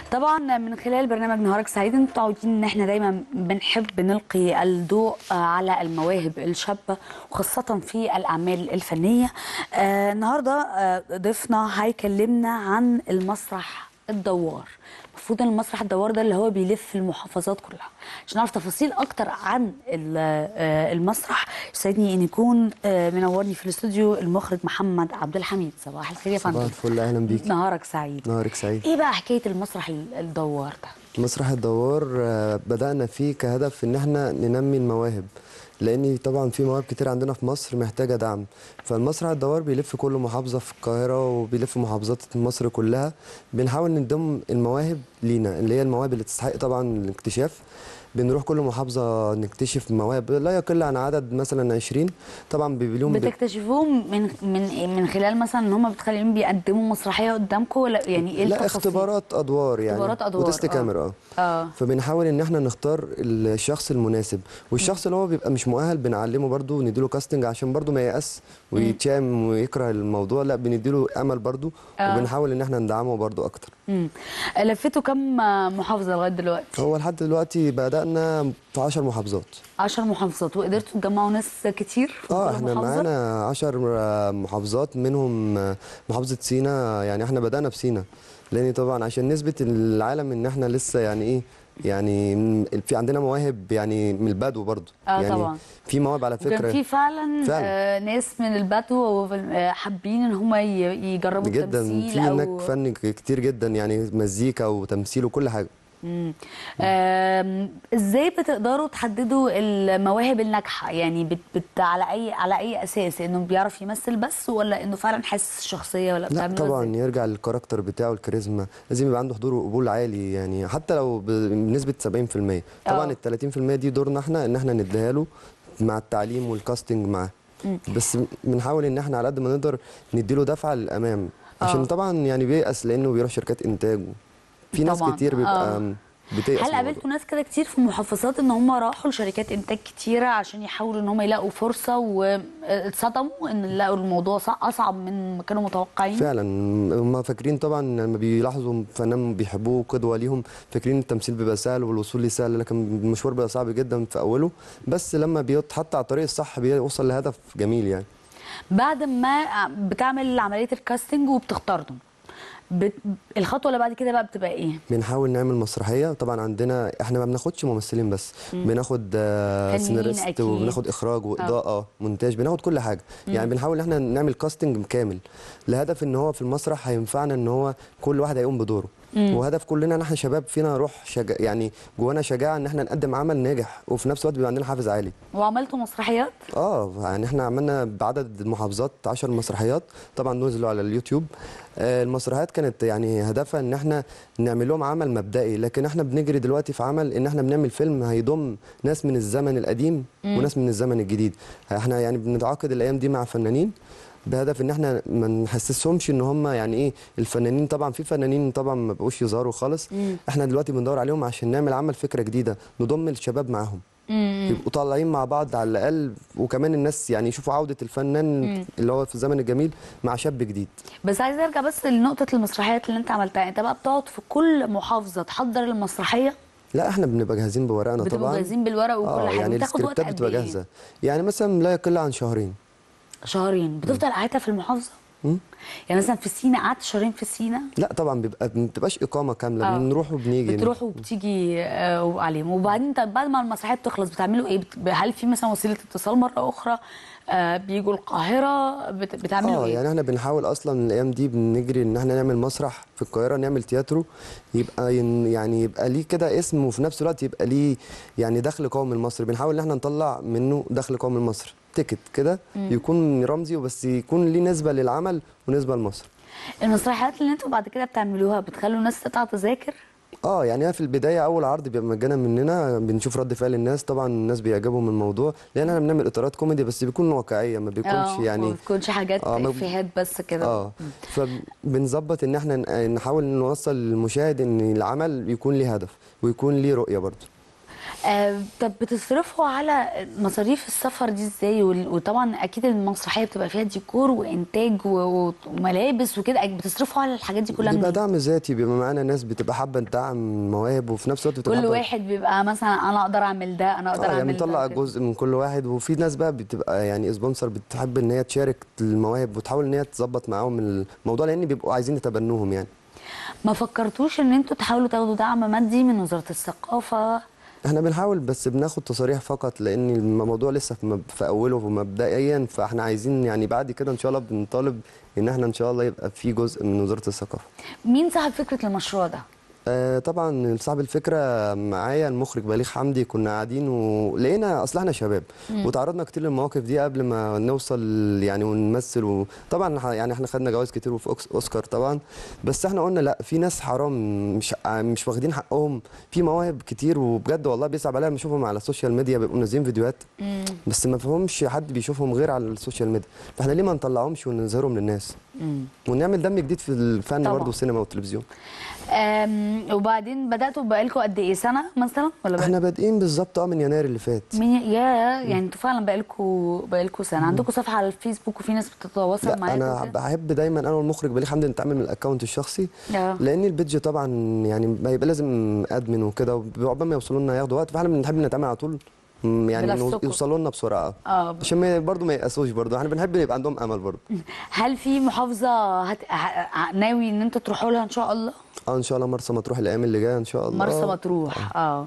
طبعا من خلال برنامج نهارك سعيد انتم متعودين ان احنا دايما بنحب نلقي الضوء على المواهب الشابه وخاصه في الاعمال الفنيه آه النهارده آه ضيفنا هيكلمنا عن المسرح الدوار المفروض ان المسرح الدوار ده اللي هو بيلف المحافظات كلها عشان نعرف تفاصيل اكتر عن المسرح يسعدني ان يكون منورني في الاستوديو المخرج محمد عبد الحميد صباح الخير يا فندم صباح الفل اهلا بيك نهارك سعيد نهارك سعيد ايه بقى حكايه المسرح الدوار ده مسرح الدوار بدأنا فيه كهدف ان احنا ننمي المواهب لان طبعا في مواهب كتير عندنا في مصر محتاجه دعم فالمسرح الدوار بيلف كل محافظه في القاهره وبيلف محافظات مصر كلها بنحاول نضم المواهب لينا اللي هي المواهب اللي تستحق طبعا الاكتشاف بنروح كل محافظه نكتشف مواهب لا يقل عن عدد مثلا 20 طبعا بيبليهم بتكتشفوهم من من من خلال مثلا ان هم بتخليهم بيقدموا مسرحيه قدامكم ولا يعني ايه لا اختبارات ادوار يعني اختبارات ادوار وتست كاميرا اه اه فبنحاول ان احنا نختار الشخص المناسب والشخص اللي هو بيبقى مش مؤهل بنعلمه برده ونديله كاستنج عشان برده ما ييأس ويتشام ويكره الموضوع لا بنديله امل برده آه. وبنحاول ان احنا ندعمه برده اكتر امم لفيتوا كام محافظه لغايه دلوقتي هو لحد دلوقتي بدأنا في 10 محافظات 10 محافظات وقدرتوا تجمعوا ناس كتير في اه كل احنا محافظة؟ معانا 10 محافظات منهم محافظه سينا يعني احنا بدأنا بسينا لان طبعا عشان نثبت العالم ان احنا لسه يعني ايه يعني في عندنا مواهب يعني من البدو برضه آه يعني طبعا. في مواهب على فكره وكان في فعلا, فعلا. آه ناس من البدو آه، حابين ان هم ي- يجربوا جدا التمثيل في او هناك فن كتير جدا يعني مزيكا وتمثيل وكل حاجه مم. آم، ازاي بتقدروا تحددوا المواهب الناجحه يعني بت بت على اي على اي اساس انه بيعرف يمثل بس ولا انه فعلا حاسس الشخصيه ولا لا بتعملوا طبعا إزاي؟ يرجع للكاركتر بتاعه الكاريزما لازم يبقى عنده حضور وقبول عالي يعني حتى لو ب- بنسبه 70% طبعا آه. ال 30% دي دورنا احنا ان احنا نديها له مع التعليم والكاستنج معاه بس بنحاول ان احنا على قد ما نقدر نديله دفعه للامام عشان آه. طبعا يعني بييأس لانه بيروح شركات انتاج في ناس طبعاً. كتير بيبقى آه. بتيأس هل من الموضوع. قابلتوا ناس كده كتير في محافظات ان هم راحوا لشركات انتاج كتيره عشان يحاولوا ان هم يلاقوا فرصه واتصدموا ان لقوا الموضوع صع- اصعب من ما كانوا متوقعين فعلا هم فاكرين طبعا لما بيلاحظوا فنان بيحبوه قدوه ليهم فاكرين التمثيل بيبقى سهل والوصول ليه سهل لكن المشوار بيبقى صعب جدا في اوله بس لما بيتحط على الطريق الصح بيوصل لهدف جميل يعني بعد ما بتعمل عمليه الكاستنج وبتختارهم بت... الخطوه اللي بعد كده بقى بتبقى ايه بنحاول نعمل مسرحيه طبعا عندنا احنا ما بناخدش ممثلين بس بناخد آه، فنيين سيناريست أكيد. وبناخد اخراج واضاءه مونتاج بناخد كل حاجه يعني بنحاول ان احنا نعمل كاستنج كامل لهدف ان هو في المسرح هينفعنا ان هو كل واحد هيقوم بدوره وهدف كلنا ان احنا شباب فينا روح شجا يعني جوانا شجاعه ان احنا نقدم عمل ناجح وفي نفس الوقت بيبقى عندنا حافز عالي وعملتوا مسرحيات اه يعني احنا عملنا بعدد المحافظات 10 مسرحيات طبعا نزلوا على اليوتيوب آه المسرحيات كانت يعني هدفها ان احنا نعمل لهم عمل مبدئي لكن احنا بنجري دلوقتي في عمل ان احنا بنعمل فيلم هيضم ناس من الزمن القديم وناس من الزمن الجديد احنا يعني بنتعاقد الايام دي مع فنانين بهدف ان احنا ما نحسسهمش ان هم يعني ايه الفنانين طبعا في فنانين طبعا ما بقوش يظهروا خالص احنا دلوقتي بندور عليهم عشان نعمل عمل فكره جديده نضم الشباب معاهم يبقوا طالعين مع بعض على الاقل وكمان الناس يعني يشوفوا عوده الفنان اللي هو في الزمن الجميل مع شاب جديد بس عايزه ارجع بس لنقطه المسرحيات اللي انت عملتها انت بقى بتقعد في كل محافظه تحضر المسرحيه لا احنا بنبقى جاهزين بورقنا بتبقوا طبعا جاهزين بالورق وكل اه حاجه يعني بتاخد وقت السكريبتات قد بتبقى ايه جاهزه يعني مثلا لا يقل عن شهرين شهرين بتفضل قاعدها في المحافظه مم. يعني مثلا في سينا قعدت شهرين في سينا لا طبعا بيبقى ما بتبقاش اقامه كامله آه. بنروح وبنيجي بتروحوا وبتيجي آه عليهم وبعدين طب بعد ما المسرحيه بتخلص بتعملوا ايه بت- هل في مثلا وسيله اتصال مره اخرى آه بيجوا القاهره بت... بتعملوا اه ايه يعني احنا بنحاول اصلا الايام دي بنجري ان احنا نعمل مسرح في القاهره نعمل تياترو يبقى ين- يعني يبقى ليه كده اسم وفي نفس الوقت يبقى ليه يعني دخل قومي لمصر بنحاول ان احنا نطلع منه دخل قومي لمصر تيكت كده يكون رمزي وبس يكون ليه نسبه للعمل ونسبه لمصر المسرحيات اللي انتوا بعد كده بتعملوها بتخلوا الناس تقطع تذاكر اه يعني أنا في البدايه اول عرض بيبقى مجانا مننا بنشوف رد فعل الناس طبعا الناس بيعجبهم الموضوع لان احنا بنعمل اطارات كوميدي بس بيكون واقعيه ما بيكونش اه ما يعني بتكونش حاجات آه، ما- افيهات بس كده اه فبنظبط ان احنا ن- نحاول نوصل للمشاهد ان العمل يكون ليه هدف ويكون ليه رؤيه برضه آه طب بتصرفوا على مصاريف السفر دي ازاي وال- وطبعا اكيد المسرحيه بتبقى فيها ديكور وانتاج و- وملابس وكده بتصرفوا على الحاجات دي كلها بيبقى منين؟ دعم ذاتي بيبقى معانا ناس بتبقى حابه تدعم مواهب وفي نفس الوقت بتبقى كل حابة- واحد بيبقى مثلا انا اقدر اعمل ده انا اقدر اه يعني اعمل بنطلع ده وكده. جزء من كل واحد وفي ناس بقى بتبقى يعني سبونسر بتحب ان هي تشارك المواهب وتحاول ان هي تظبط معاهم الموضوع لان بيبقوا عايزين يتبنوهم يعني ما فكرتوش ان انتوا تحاولوا تاخدوا دعم مادي من وزاره الثقافه احنا بنحاول بس بناخد تصاريح فقط لان الموضوع لسه في, مب... في اوله ومبدئيا فاحنا عايزين يعني بعد كده ان شاء الله بنطالب ان احنا ان شاء الله يبقى في جزء من وزاره الثقافه مين صاحب فكره المشروع ده؟ آه طبعا صاحب الفكره معايا المخرج بليغ حمدي كنا قاعدين ولقينا اصل احنا شباب وتعرضنا كتير للمواقف دي قبل ما نوصل يعني ونمثل وطبعا ح- يعني احنا خدنا جوائز كتير وفي أوكس- اوسكار طبعا بس احنا قلنا لا في ناس حرام مش ع- مش واخدين حقهم في مواهب كتير وبجد والله بيصعب عليا لما اشوفهم على السوشيال ميديا بيبقوا منزلين فيديوهات بس ما فيهمش حد بيشوفهم غير على السوشيال ميديا فاحنا ليه ما نطلعهمش ونظهرهم للناس ونعمل دم جديد في الفن طبعا. برضه والسينما والتلفزيون أم وبعدين بداتوا بقالكم قد ايه سنه مثلا ولا بقى- احنا بادئين بالظبط اه من يناير اللي فات من يا يعني انتوا فعلا بقالكوا بقالكوا سنه عندكم صفحه على الفيسبوك وفي ناس بتتواصل لا معاكم انا وكده؟ بحب دايما انا والمخرج بليغ حمدي نتعامل من الاكونت الشخصي اه. لان البيدج طبعا يعني ما يبقى لازم ادمن وكده وعقبال ما يوصلوا لنا ياخدوا وقت فاحنا بنحب نتعامل على طول م، يعني بنفسكم. نو- يوصلوا لنا بسرعه اه. عشان ما برضه ما ييأسوش برضه احنا بنحب يبقى عندهم امل برضه هل في محافظه هت... ه... ه- ناوي ان انت تروحوا لها ان شاء الله اه ان شاء الله مرسى مطروح الايام اللي جايه ان شاء الله مرسى مطروح اه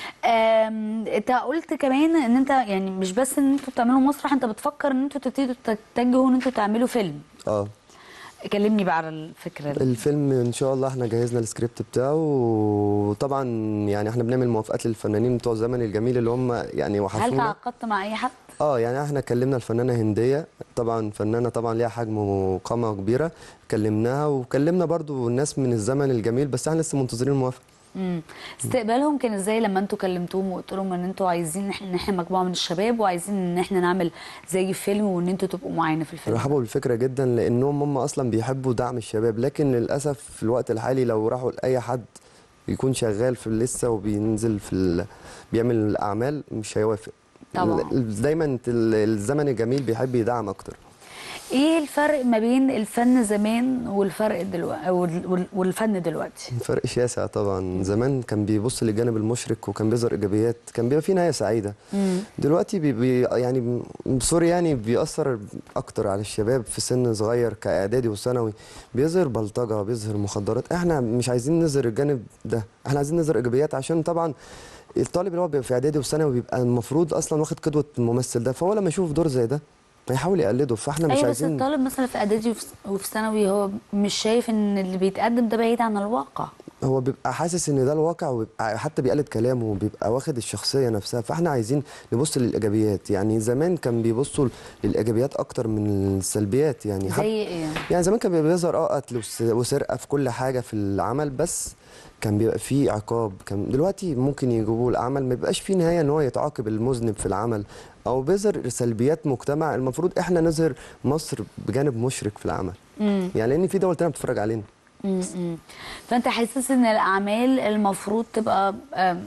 أم، انت قلت كمان ان انت يعني مش بس ان انتوا بتعملوا مسرح انت بتفكر ان انتوا تبتدوا تتجهوا ان انتوا تعملوا فيلم اه كلمني بقى على الفكره دي الفيلم ان شاء الله احنا جهزنا السكريبت بتاعه وطبعا يعني احنا بنعمل موافقات للفنانين بتوع الزمن الجميل اللي هم يعني هل وحشونا تعاقدت مع اي حد اه يعني احنا كلمنا الفنانه هنديه طبعا فنانه طبعا ليها حجم وقامه كبيره كلمناها وكلمنا برضو الناس من الزمن الجميل بس احنا لسه منتظرين الموافقه امم استقبالهم كان ازاي لما انتوا كلمتوهم وقلت لهم ان انتوا عايزين إح- ان احنا مجموعه من الشباب وعايزين ان احنا نعمل زي فيلم وان انتوا تبقوا معانا في الفيلم رحبوا بالفكره جدا لانهم هم اصلا بيحبوا دعم الشباب لكن للاسف في الوقت الحالي لو راحوا لاي حد يكون شغال في لسه وبينزل في ال... بيعمل الاعمال مش هيوافق طبعا. ال- دايما ال- الزمن الجميل بيحب يدعم اكتر ايه الفرق ما بين الفن زمان والفرق دلوقتي والفن دلوقتي فرق شاسع طبعا زمان كان بيبص للجانب المشرق وكان بيظهر ايجابيات كان بيبقى فيه نهايه سعيده دلوقتي بي بي يعني سوري يعني بيأثر اكتر على الشباب في سن صغير كاعدادي وثانوي بيظهر بلطجه بيظهر مخدرات احنا مش عايزين نظهر الجانب ده احنا عايزين نظهر ايجابيات عشان طبعا الطالب اللي هو بيبقى في اعدادي وثانوي بيبقى المفروض اصلا واخد قدوه الممثل ده فهو لما يشوف دور زي ده هيحاول يقلده فاحنا مش ايوه بس عايزين الطالب مثلا في اعدادي وفي- وفي ثانوي هو مش شايف ان اللي بيتقدم ده بعيد عن الواقع هو بيبقى حاسس ان ده الواقع وبيبقى حتى بيقلد كلامه وبيبقى واخد الشخصيه نفسها فاحنا عايزين نبص للايجابيات يعني زمان كان بيبصوا للايجابيات اكتر من السلبيات يعني زي حتى ايه يعني زمان كان بيظهر اه قتل وس- وسرقه في كل حاجه في العمل بس كان بيبقى فيه عقاب كان دلوقتي ممكن يجيبوا العمل ما بيبقاش فيه نهايه ان هو يتعاقب المذنب في العمل او بيظهر سلبيات مجتمع المفروض احنا نظهر مصر بجانب مشرق في العمل مم. يعني لان في دول تانية بتتفرج علينا مم. فانت حاسس ان الاعمال المفروض تبقى آم،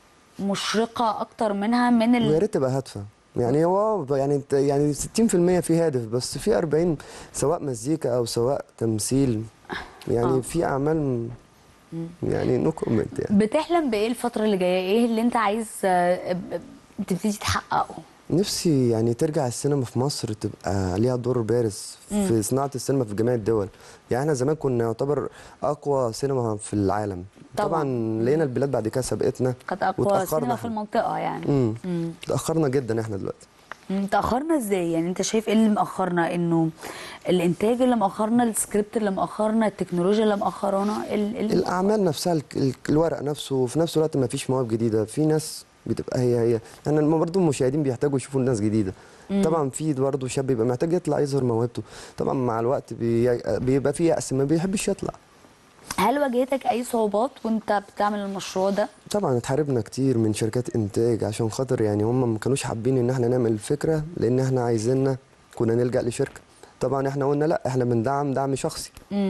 مشرقه اكتر منها من ويا ال... ريت تبقى هادفه يعني هو يعني انت- يعني 60% في هادف بس في 40 سواء مزيكا او سواء تمثيل يعني آه. في اعمال م- يعني نو كومنت يعني بتحلم بايه الفتره اللي جايه ايه اللي انت عايز آه، ب- تبتدي تحققه نفسي يعني ترجع السينما في مصر تبقى ليها دور بارز في صناعه السينما في جميع الدول يعني احنا زمان كنا يعتبر اقوى سينما في العالم طبعاً. طبعا لقينا البلاد بعد كده سبقتنا كانت اقوى وتأخرنا سينما في احنا. المنطقه يعني امم مم. تاخرنا جدا احنا دلوقتي مم، تأخرنا ازاي يعني انت شايف ايه اللي مأخرنا انه الانتاج اللي مأخرنا السكريبت اللي مأخرنا التكنولوجيا اللي مأخرانا ال... ال... الاعمال نفسها ال- ال- الورق نفسه وفي نفس الوقت ما فيش مواهب جديده في ناس بتبقى هي هي يعني الم- برضه المشاهدين بيحتاجوا يشوفوا ناس جديده طبعا في برضه شاب بيبقى محتاج يطلع يظهر موهبته طبعا مع الوقت بي... بيبقى في يأس ما بيحبش يطلع هل واجهتك اي صعوبات وانت بتعمل المشروع ده طبعا اتحاربنا كتير من شركات انتاج عشان خاطر يعني هم ما كانوش حابين ان احنا نعمل الفكره لان احنا عايزيننا كنا نلجأ لشركه طبعا احنا قلنا لا احنا بندعم دعم شخصي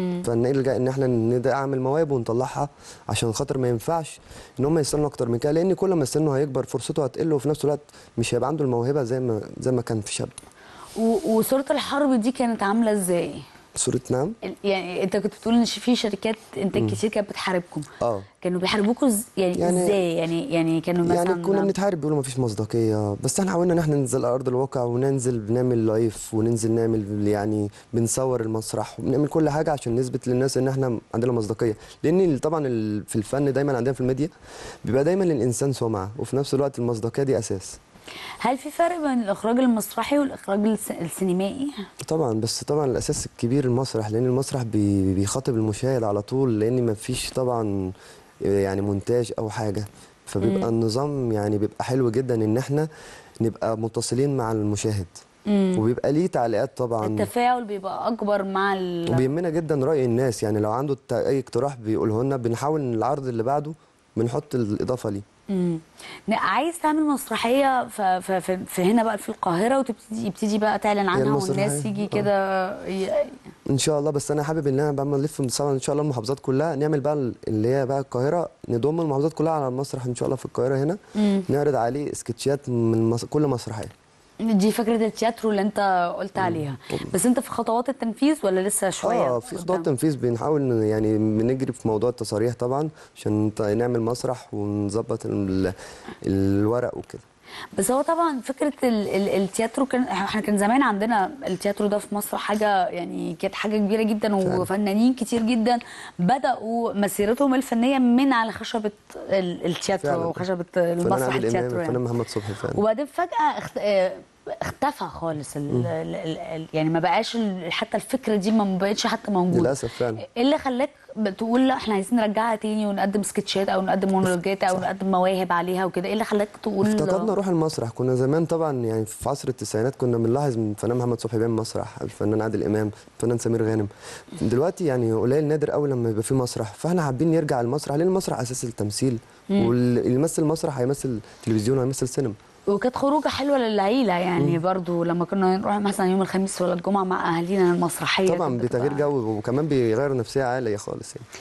فنلجا ان احنا ندعم المواهب ونطلعها عشان خاطر ما ينفعش ان هم يستنوا اكتر من كده لان كل ما سنه هيكبر فرصته هتقل وفي نفس الوقت مش هيبقى عنده الموهبه زي ما زي ما كان في شاب و- وصوره الحرب دي كانت عامله ازاي صوره نعم ال- يعني انت كنت بتقول ان في شركات انتاج كتير كانت بتحاربكم اه كانوا بيحاربوكوا إز- يعني, يعني- ازاي يعني يعني كانوا مثلا يعني كنا بنتحارب بيقولوا مفيش مصداقيه بس احنا حاولنا ان احنا ننزل ارض الواقع وننزل بنعمل لايف وننزل نعمل يعني بنصور المسرح وبنعمل كل حاجه عشان نثبت للناس ان احنا عندنا مصداقيه لان طبعا ال- في الفن دايما عندنا في الميديا بيبقى دايما للانسان سمعه وفي نفس الوقت المصداقيه دي اساس هل في فرق بين الاخراج المسرحي والاخراج الس- السينمائي طبعا بس طبعا الاساس الكبير المسرح لان المسرح بي- بيخاطب المشاهد على طول لان مفيش طبعا يعني مونتاج او حاجه فبيبقى النظام يعني بيبقى حلو جدا ان احنا نبقى متصلين مع المشاهد وبيبقى ليه تعليقات طبعا التفاعل بيبقى اكبر مع ال... وبيهمنا جدا راي الناس يعني لو عنده الت- اي اقتراح بيقوله لنا بنحاول إن العرض اللي بعده بنحط الاضافه ليه مم. ن- عايز تعمل مسرحيه ف... ف... ف... في هنا بقى في القاهره وتبتدي يبتدي بقى تعلن عنها المسرحية، والناس يجي آه. كده ي... ان شاء الله بس انا حابب ان انا بعمل نلف طبعا ان شاء الله المحافظات كلها نعمل بقى اللي هي بقى القاهره نضم المحافظات كلها على المسرح ان شاء الله في القاهره هنا نعرض عليه سكتشات من مس... كل مسرحيه دي فكره التياترو اللي انت قلت عليها بس انت في خطوات التنفيذ ولا لسه شويه اه في خطوات قدام؟ تنفيذ بنحاول ن- يعني بنجري في موضوع التصاريح طبعا عشان ت- نعمل مسرح ونظبط ال... الورق وكده بس هو طبعا فكره ال ال التياترو كان احنا كان زمان عندنا التياترو ده في مصر حاجه يعني كانت حاجه كبيره جدا وفنانين كتير جدا بداوا مسيرتهم الفنيه من على خشبه ال- التياترو فعلا. وخشبه فنان المسرح عادل التياترو امام يعني. الفنان محمد صبحي فعلا وبعدين فجأة اخت... آه، اختفى خالص ال... ال... ال... ال- يعني ما بقاش ال... حتى الفكرة دي ما بقتش حتى موجودة للأسف فعلا. ايه اللي خلاك بتقول لا احنا عايزين نرجعها تاني ونقدم سكتشات او نقدم مونولوجات او نقدم مواهب عليها وكده ايه اللي خلاك تقول افتقدنا روح المسرح كنا زمان طبعا يعني في عصر التسعينات كنا بنلاحظ من الفنان محمد صبحي بيعمل مسرح الفنان عادل امام الفنان سمير غانم دلوقتي يعني قليل نادر قوي لما يبقى في مسرح فاحنا حابين نرجع المسرح لان المسرح اساس التمثيل واللي يمثل مسرح هيمثل تلفزيون وهيمثل سينما وكانت خروجه حلوه للعيله يعني برضو لما كنا نروح مثلا يوم الخميس ولا الجمعه مع اهالينا المسرحيه طبعا كانت بتغيير بتبقى- جو وكمان بيغير نفسيه عاليه خالص يعني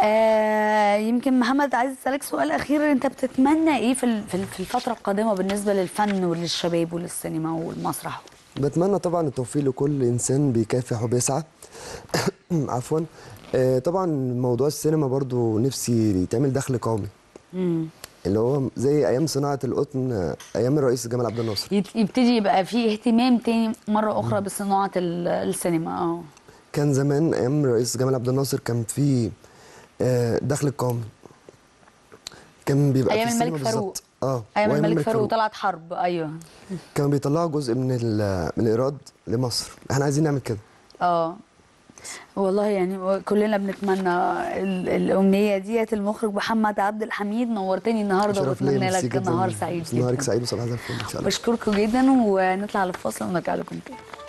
آه يمكن محمد عايز اسالك سؤال اخير انت بتتمنى ايه في ال- في ال- في الفتره القادمه بالنسبه للفن وللشباب وللسينما والمسرح بتمنى طبعا التوفيق لكل انسان بيكافح وبيسعى عفوا آه، طبعا موضوع السينما برضو نفسي يتعمل دخل قومي مم. اللي هو زي ايام صناعه القطن آه، ايام الرئيس جمال عبد الناصر يت- يبتدي يبقى في اهتمام تاني مره اخرى بصناعه ال- السينما اه كان زمان ايام الرئيس جمال عبد الناصر كان في آه، دخل قومي كان بيبقى أيام في الملك السينما فاروق. بالظبط. اه ايام وأيام الملك فاروق طلعت حرب ايوه كانوا بيطلعوا جزء من ال- من الايراد لمصر احنا عايزين نعمل كده اه والله يعني كلنا بنتمنى ال- الامنيه ديت المخرج محمد عبد الحميد نورتني النهارده شرف ليا، وبتمنى ميرسي لك جداً. نهار سعيد نهارك جدا سعيد وصباح الفل ان شاء الله بشكركم جدا ونطلع للفاصل ونرجع لكم تاني